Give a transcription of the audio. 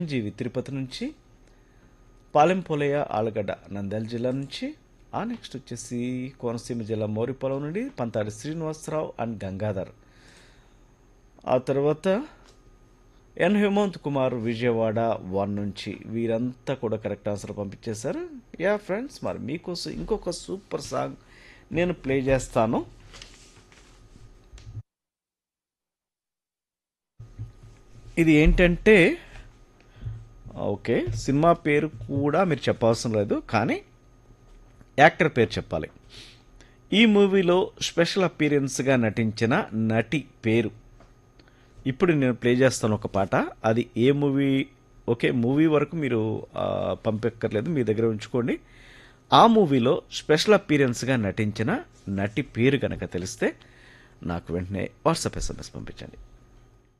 జీవి తిరుపతి నుంచి పాలెం పోలయ్య ఆలగడ్డ నంద్యాల జిల్లా నుంచి ఆ నెక్స్ట్ వచ్చేసి కోనసీమ జిల్లా మోరిపొలం నుండి పంతాడి శ్రీనివాసరావు అండ్ గంగాధర్ ఆ తర్వాత ఎన్ హేమంత్ కుమార్ విజయవాడ వన్ నుంచి వీరంతా కూడా కరెక్ట్ ఆన్సర్ పంపించేశారు యా ఫ్రెండ్స్ మరి మీకోసం ఇంకొక సూపర్ సాంగ్ నేను ప్లే చేస్తాను ఇది ఏంటంటే ఓకే సినిమా పేరు కూడా మీరు చెప్పవసరం లేదు కానీ యాక్టర్ పేరు చెప్పాలి ఈ మూవీలో స్పెషల్ అపీరియన్స్గా నటించిన నటి పేరు ఇప్పుడు నేను ప్లే చేస్తాను ఒక పాట అది ఏ మూవీ ఓకే మూవీ వరకు మీరు ఆ, పంపెక్కర్లేదు మీ దగ్గర ఉంచుకోండి ఆ మూవీలో స్పెషల్ అపీరియన్స్గా నటించిన నటి పేరు కనుక తెలిస్తే నాకు వెంటనే వాట్సాప్ ఎస్ఎంఎస్ పంపించండి